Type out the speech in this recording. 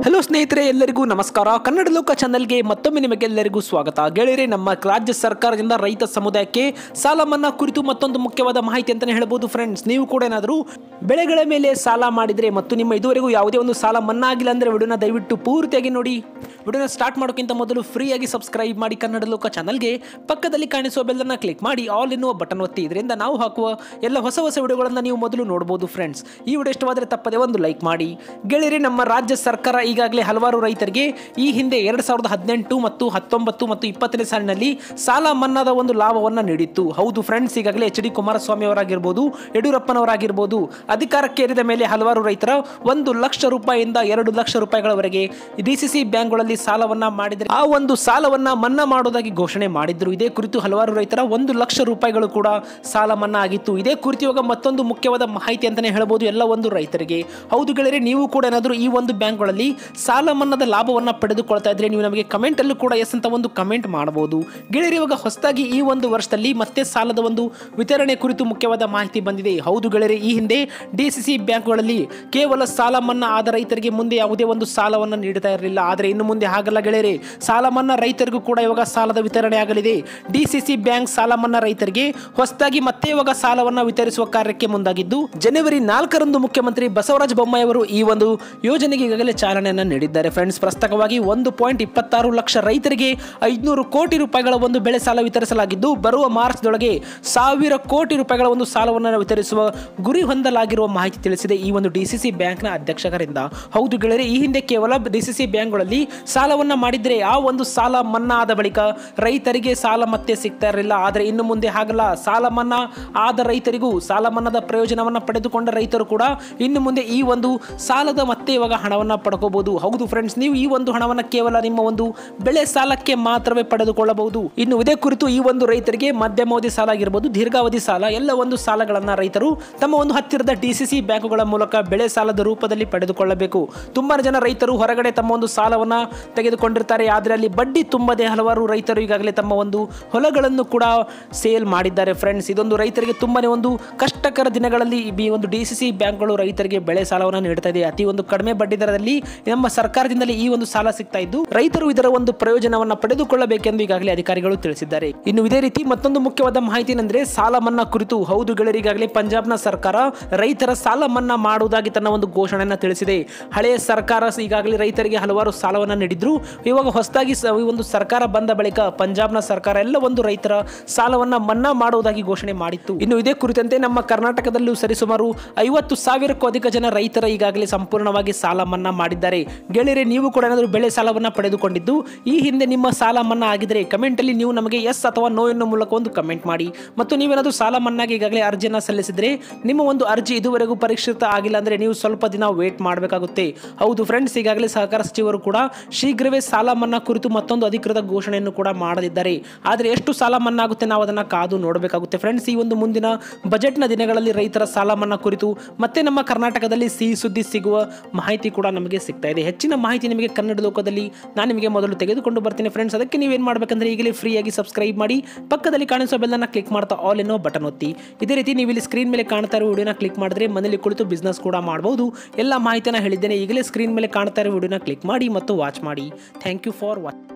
hello ಸ್ನೇಹಿತರೆ ಎಲ್ಲರಿಗೂ ನಮಸ್ಕಾರ ಕನ್ನಡ ಲೋಕ ಚಾನಲ್ಗೆ ಮತ್ತೊಮ್ಮೆ ನಿಮಗೆಲ್ಲರಿಗೂ ಸ್ವಾಗತ ಗೆಳೆಯರೆ ನಮ್ಮ ರಾಜ್ಯ ಸರ್ಕಾರದಿಂದ ರೈತ ಸಮುದಾಯಕ್ಕೆ ಸಾಲ ಮನ್ನಾ ಕುರಿತು ಮತ್ತೊಂದು ಮುಖ್ಯವಾದ ಮಾಹಿತಿ ಅಂತಾನೆ ಹೇಳ್ಬೋದು ಫ್ರೆಂಡ್ಸ್ ನೀವು ಕೂಡ ಏನಾದರೂ ಬೆಳೆಗಳ ಮೇಲೆ ಸಾಲ ಮಾಡಿದ್ರೆ ಮತ್ತು ನಿಮ್ಮ ಇದುವರೆಗೂ ಯಾವುದೇ ಒಂದು ಸಾಲ ಮನ್ನಾ ಆಗಿಲ್ಲ ಅಂದ್ರೆ ವಿಡಿಯೋನ ದಯವಿಟ್ಟು ಪೂರ್ತಿಯಾಗಿ ನೋಡಿ ವಿಡಿಯೋನ ಸ್ಟಾರ್ಟ್ ಮಾಡೋಕ್ಕಿಂತ ಮೊದಲು ಫ್ರೀಯಾಗಿ ಸಬ್ಸ್ಕ್ರೈಬ್ ಮಾಡಿ ಕನ್ನಡ ಲೋಕ ಚಾನಲ್ಗೆ ಪಕ್ಕದಲ್ಲಿ ಕಾಣಿಸುವ ಬೆಲ್ಲನ್ನು ಕ್ಲಿಕ್ ಮಾಡಿ ಆಲ್ ಎನ್ನುವ ಬಟನ್ ಒತ್ತಿ ಇದರಿಂದ ನಾವು ಹಾಕುವ ಎಲ್ಲ ಹೊಸ ಹೊಸ ವಿಡಿಯೋಗಳನ್ನು ನೀವು ಮೊದಲು ನೋಡಬಹುದು ಫ್ರೆಂಡ್ಸ್ ಈ ವಿಡಿಯೋ ಇಷ್ಟವಾದರೆ ತಪ್ಪದೆ ಒಂದು ಲೈಕ್ ಮಾಡಿ ಗೆಳೆಯರೆ ನಮ್ಮ ರಾಜ್ಯ ಸರ್ಕಾರ ಈಗಾಗಲೇ ಹಲವಾರು ರೈತರಿಗೆ ಈ ಹಿಂದೆ ಎರಡು ಸಾವಿರದ ಹದಿನೆಂಟು ಮತ್ತು ಹತ್ತೊಂಬತ್ತು ಮತ್ತು ಇಪ್ಪತ್ತನೇ ಸಾಲಿನಲ್ಲಿ ಸಾಲ ಮನ್ನಾದ ಒಂದು ಲಾಭವನ್ನು ನೀಡಿತ್ತು ಹೌದು ಫ್ರೆಂಡ್ಸ್ ಈಗಾಗಲೇ ಎಚ್ ಡಿ ಕುಮಾರಸ್ವಾಮಿ ಅವರಾಗಿರ್ಬೋದು ಯಡಿಯೂರಪ್ಪನವರಾಗಿರ್ಬೋದು ಅಧಿಕಾರಕ್ಕೇರಿದ ಮೇಲೆ ಹಲವಾರು ರೈತರ ಒಂದು ಲಕ್ಷ ರೂಪಾಯಿಯಿಂದ ಎರಡು ಲಕ್ಷ ರೂಪಾಯಿಗಳವರೆಗೆ ಡಿ ಸಿ ಸಿ ಬ್ಯಾಂಕ್ಗಳಲ್ಲಿ ಸಾಲವನ್ನ ಮಾಡಿದರೆ ಆ ಒಂದು ಸಾಲವನ್ನ ಮನ್ನಾ ಮಾಡೋದಾಗಿ ಘೋಷಣೆ ಮಾಡಿದ್ರು ಇದೇ ಕುರಿತು ಹಲವಾರು ರೈತರ ಒಂದು ಲಕ್ಷ ರೂಪಾಯಿಗಳು ಕೂಡ ಸಾಲ ಮನ್ನಾ ಆಗಿತ್ತು ಇದೇ ಕುರಿತು ಇವಾಗ ಮತ್ತೊಂದು ಮುಖ್ಯವಾದ ಮಾಹಿತಿ ಅಂತಾನೆ ಹೇಳ್ಬೋದು ಎಲ್ಲ ಒಂದು ರೈತರಿಗೆ ಹೌದು ಗೆಳೆಯರೆ ನೀವು ಕೂಡ ಏನಾದರೂ ಈ ಒಂದು ಬ್ಯಾಂಕ್ಗಳಲ್ಲಿ ಸಾಲ ಮನ್ನಾದ ಲಾಭವನ್ನ ಪಡೆದುಕೊಳ್ತಾ ಇದ್ರೆ ನೀವು ನಮಗೆ ಕಮೆಂಟ್ ಅಲ್ಲೂ ಕೂಡ ಎಸ್ ಅಂತ ಒಂದು ಕಮೆಂಟ್ ಮಾಡಬಹುದು ಗೆಳೆಯರೆ ಇವಾಗ ಹೊಸದಾಗಿ ಈ ಒಂದು ವರ್ಷದಲ್ಲಿ ಮತ್ತೆ ಸಾಲದ ಒಂದು ವಿತರಣೆ ಕುರಿತು ಮುಖ್ಯವಾದ ಮಾಹಿತಿ ಬಂದಿದೆ ಹೌದು ಗೆಳೆಯರೆ ಈ ಹಿಂದೆ ಡಿ ಸಿ ಸಿ ಬ್ಯಾಂಕ್ಗಳಲ್ಲಿ ಕೇವಲ ಸಾಲ ಮನ್ನಾ ಆದ ರೈತರಿಗೆ ಮುಂದೆ ಯಾವುದೇ ಒಂದು ಸಾಲವನ್ನು ನೀಡ್ತಾ ಇರಲಿಲ್ಲ ಆದರೆ ಇನ್ನು ಮುಂದೆ ಹಾಗಲ್ಲ ಗೆಳೆಯರೆ ಸಾಲ ಮನ್ನಾ ರೈತರಿಗೂ ಕೂಡ ಇವಾಗ ಸಾಲದ ವಿತರಣೆ ಆಗಲಿದೆ ಡಿ ಸಿ ಸಿ ಬ್ಯಾಂಕ್ ಸಾಲ ಮನ್ನಾ ರೈತರಿಗೆ ಹೊಸದಾಗಿ ಮತ್ತೆ ಇವಾಗ ಸಾಲವನ್ನು ವಿತರಿಸುವ ಕಾರ್ಯಕ್ಕೆ ಮುಂದಾಗಿದ್ದು ಜನವರಿ ನಾಲ್ಕರಂದು ಮುಖ್ಯಮಂತ್ರಿ ಬಸವರಾಜ ಬೊಮ್ಮಾಯಿ ಅವರು ಈ ಒಂದು ಯೋಜನೆಗೆ ಈಗಾಗಲೇ ಚಾಲನೆಯನ್ನು ನೀಡಿದ್ದಾರೆ ಫ್ರೆಂಡ್ಸ್ ಪ್ರಸ್ತಕವಾಗಿ ಒಂದು ಪಾಯಿಂಟ್ ಇಪ್ಪತ್ತಾರು ಲಕ್ಷ ರೈತರಿಗೆ ಐದುನೂರು ಕೋಟಿ ರೂಪಾಯಿಗಳ ಒಂದು ಬೆಳೆ ಸಾಲ ವಿತರಿಸಲಾಗಿದ್ದು ಬರುವ ಮಾರ್ಚ್ದೊಳಗೆ ಸಾವಿರ ಕೋಟಿ ರೂಪಾಯಿಗಳ ಒಂದು ಸಾಲವನ್ನು ವಿತರಿಸುವ ಗುರಿ ಹೊಂದಲಾಗಿರುವ ಮಾಹಿತಿ ತಿಳಿಸಿದೆ ಈ ಒಂದು ಡಿಸಿಸಿ ಬ್ಯಾಂಕ್ನ ಅಧ್ಯಕ್ಷರಿಂದ ಹೌದು ಗೆಳೆಯರೆ ಈ ಹಿಂದೆ ಕೇವಲ ಡಿಸಿಸಿ ಬ್ಯಾಂಕ್ಗಳಲ್ಲಿ ಸಾಲವನ್ನ ಮಾಡಿದ್ರೆ ಆ ಒಂದು ಸಾಲ ಮನ್ನಾ ಆದ ಬಳಿಕ ರೈತರಿಗೆ ಸಾಲ ಮತ್ತೆ ಸಿಗ್ತಾ ಇರಲಿಲ್ಲ ಆದರೆ ಇನ್ನು ಮುಂದೆ ಹಾಗಲ್ಲ ಸಾಲ ಮನ್ನಾ ಆದ ರೈತರಿಗೂ ಸಾಲ ಮನ್ನಾದ ಪ್ರಯೋಜನವನ್ನ ಪಡೆದುಕೊಂಡ ರೈತರು ಕೂಡ ಇನ್ನು ಮುಂದೆ ಈ ಒಂದು ಸಾಲದ ಮತ್ತೆ ಇವಾಗ ಹಣವನ್ನ ಪಡ್ಕೋಬಹುದು ಹೌದು ಫ್ರೆಂಡ್ಸ್ ನೀವು ಈ ಒಂದು ಹಣವನ್ನ ಕೇವಲ ನಿಮ್ಮ ಒಂದು ಬೆಳೆ ಸಾಲಕ್ಕೆ ಮಾತ್ರವೇ ಪಡೆದುಕೊಳ್ಳಬಹುದು ಇನ್ನು ಇದೇ ಕುರಿತು ಈ ಒಂದು ರೈತರಿಗೆ ಮಧ್ಯಮಾವಧಿ ಸಾಲ ಆಗಿರ್ಬೋದು ದೀರ್ಘಾವಧಿ ಸಾಲ ಎಲ್ಲ ಒಂದು ಸಾಲಗಳನ್ನ ರೈತರು ತಮ್ಮ ಒಂದು ಹತ್ತಿರದ ಡಿಸಿಸಿ ಬ್ಯಾಂಕುಗಳ ಮೂಲಕ ಬೆಳೆ ಸಾಲದ ರೂಪದಲ್ಲಿ ಪಡೆದುಕೊಳ್ಳಬೇಕು ತುಂಬಾ ಜನ ರೈತರು ಹೊರಗಡೆ ತಮ್ಮ ಒಂದು ಸಾಲವನ್ನ ತೆಗೆದುಕೊಂಡಿರ್ತಾರೆ ಆದರೆ ಅಲ್ಲಿ ಬಡ್ಡಿ ತುಂಬದೆ ಹಲವಾರು ರೈತರು ಈಗಾಗಲೇ ತಮ್ಮ ಒಂದು ಹೊಲಗಳನ್ನು ಕೂಡ ಸೇಲ್ ಮಾಡಿದ್ದಾರೆ ಫ್ರೆಂಡ್ಸ್ ಇದೊಂದು ರೈತರಿಗೆ ತುಂಬಾನೇ ಒಂದು ಕಷ್ಟಕರ ದಿನಗಳಲ್ಲಿ ಈ ಒಂದು ಡಿ ಸಿ ಸಿ ಬ್ಯಾಂಕ್ಗಳು ರೈತರಿಗೆ ಬೆಳೆ ಸಾಲವನ್ನು ನೀಡ್ತಾ ಇದೆ ಅತಿ ಒಂದು ಕಡಿಮೆ ಬಡ್ಡಿ ದರದಲ್ಲಿ ನಮ್ಮ ಸರ್ಕಾರದಿಂದಲೇ ಈ ಒಂದು ಸಾಲ ಸಿಗ್ತಾ ಇದ್ದು ರೈತರು ಇದರ ಒಂದು ಪ್ರಯೋಜನವನ್ನ ಪಡೆದುಕೊಳ್ಳಬೇಕೆಂದು ಈಗಾಗಲೇ ಅಧಿಕಾರಿಗಳು ತಿಳಿಸಿದ್ದಾರೆ ಇನ್ನು ಇದೇ ರೀತಿ ಮತ್ತೊಂದು ಮುಖ್ಯವಾದ ಮಾಹಿತಿ ಏನಂದ್ರೆ ಸಾಲ ಮನ್ನಾ ಕುರಿತು ಹೌದು ಗೆಳೆಯರು ಈಗಾಗಲೇ ಪಂಜಾಬ್ನ ಸರ್ಕಾರ ರೈತರ ಸಾಲ ಮನ್ನಾ ಮಾಡುವುದಾಗಿ ತನ್ನ ಒಂದು ಘೋಷಣೆಯನ್ನ ತಿಳಿಸಿದೆ ಹಳೆಯ ಸರ್ಕಾರ ಈಗಾಗಲೇ ರೈತರಿಗೆ ಹಲವಾರು ಸಾಲವನ್ನ ನೀಡಿದ್ರು ಇವಾಗ ಹೊಸದಾಗಿ ಸ- ಈ ಒಂದು ಸರ್ಕಾರ ಬಂದ ಬಳಿಕ ಪಂಜಾಬ್ನ ಸರ್ಕಾರ ಎಲ್ಲ ಒಂದು ರೈತರ ಸಾಲವನ್ನ ಮನ್ನಾ ಮಾಡುವುದಾಗಿ ಘೋಷಣೆ ಮಾಡಿತ್ತು ಇನ್ನು ಇದೇ ಕುರಿತಂತೆ ನಮ್ಮ ಕರ್ನಾಟಕದಲ್ಲೂ ಸರಿಸುಮಾರು ಐವತ್ತು ಸಾವಿರಕ್ಕೂ ಅಧಿಕ ಜನ ರೈತರ ಈಗಾಗಲೇ ಸಂಪೂರ್ಣವಾಗಿ ಸಾಲ ಮನ್ನಾ ಮಾಡಿದ್ದಾರೆ ಗೆಳೆಯರೆ ನೀವು ಕೂಡ ಏನಾದರೂ ಬೆಳೆ ಸಾಲವನ್ನ ಪಡೆದುಕೊಂಡಿದ್ದು ಈ ಹಿಂದೆ ನಿಮ್ಮ ಸಾಲ ಮನ್ನಾ ಆಗಿದ್ರೆ ಕಮೆಂಟ್ ಅಲ್ಲಿ ನೀವು ನಮಗೆ ಎಸ್ ಅಥವಾ ನೋ ಎನ್ನುವ ಮೂಲಕ ಒಂದು ಕಮೆಂಟ್ ಮಾಡಿ ಮತ್ತು ನೀವೇನಾದರೂ ಸಾಲ ಮನ್ನಾಗೆ ಈಗಾಗಲೇ ಅರ್ಜಿಯನ್ನು ಸಲ್ಲಿಸಿದ್ರೆ ನಿಮ್ಮ ಒಂದು ಅರ್ಜಿ ಇದುವರೆಗೂ ಪರಿಷ್ಕೃತ ಆಗಿಲ್ಲ ಅಂದ್ರೆ ನೀವು ಸ್ವಲ್ಪ ದಿನ ವೇಟ್ ಮಾಡಬೇಕಾಗುತ್ತೆ ಹೌದು ಫ್ರೆಂಡ್ಸ್ ಈಗಾಗಲೇ ಸಹಕಾರ ಸಚಿವರು ಕೂಡ ಶೀಘ್ರವೇ ಸಾಲ ಮನ್ನಾ ಕುರಿತು ಮತ್ತೊಂದು ಅಧಿಕೃತ ಘೋಷಣೆಯನ್ನು ಕೂಡ ಮಾಡಲಿದ್ದಾರೆ ಆದರೆ ಎಷ್ಟು ಸಾಲ ಮನ್ನಾ ಆಗುತ್ತೆ ನಾವು ಅದನ್ನು ಕಾದು ನೋಡಬೇಕಾಗುತ್ತೆ ಫ್ರೆಂಡ್ಸ್ ಈ ಒಂದು ಮುಂದಿನ ಬಜೆಟ್ನ ದಿನಗಳಲ್ಲಿ ರೈತರ ಸಾಲ ಮನ್ನಾ ಕುರಿತು ಮತ್ತೆ ನಮ್ಮ ಕರ್ನಾಟಕದಲ್ಲಿ ಸಿಹಿ ಸುದ್ದಿ ಸಿಗುವ ಮಾಹಿತಿ ಕೂಡ ನಮಗೆ ಸಿಗ್ತಾ ಇದೆ ಹೆಚ್ಚಿನ ಮಾಹಿತಿ ನಿಮಗೆ ಕನ್ನಡ ಲೋಕದಲ್ಲಿ ನಾನು ನಿಮಗೆ ಮೊದಲು ತೆಗೆದುಕೊಂಡು ಬರ್ತೀನಿ ಫ್ರೆಂಡ್ಸ್ ಅದಕ್ಕೆ ನೀವೇನು ಮಾಡಬೇಕಂದ್ರೆ ಈಗಲೇ ಫ್ರೀಯಾಗಿ ಸಬ್ಸ್ಕ್ರೈಬ್ ಮಾಡಿ ಪಕ್ಕದಲ್ಲಿ ಕಾಣಿಸೋ ಬೆಲ್ಲನ್ನು ಕ್ಲಿಕ್ ಮಾಡ್ತಾ ಆಲ್ ಎನ್ನೋ ಬಟನ್ ಒತ್ತಿ ಇದೇ ರೀತಿ ನೀವು ಇಲ್ಲಿ ಸ್ಕ್ರೀನ್ ಮೇಲೆ ಕಾಣ್ತಾ ಇರೋ ವಿಡಿಯೋನ ಕ್ಲಿಕ್ ಮಾಡಿದ್ರೆ ಮನೇಲಿ ಕುಳಿತು ಬಿಸ್ನೆಸ್ ಕೂಡ ಮಾಡಬಹುದು ಎಲ್ಲ ಮಾಹಿತಿನ ಹೇಳಿದ್ದೇನೆ ಈಗಲೇ ಸ್ಕ್ರೀನ್ ಮೇಲೆ ಕಾಣ್ತಾ ಇರೋ ವಿಡಿಯೋನ ಕ್ಲಿಕ್ ಮಾಡಿ ಮತ್ತು ವಾಚ್ ಮಾಡಿ ಥ್ಯಾಂಕ್ ಯು ಫಾರ್ ವಾಚ್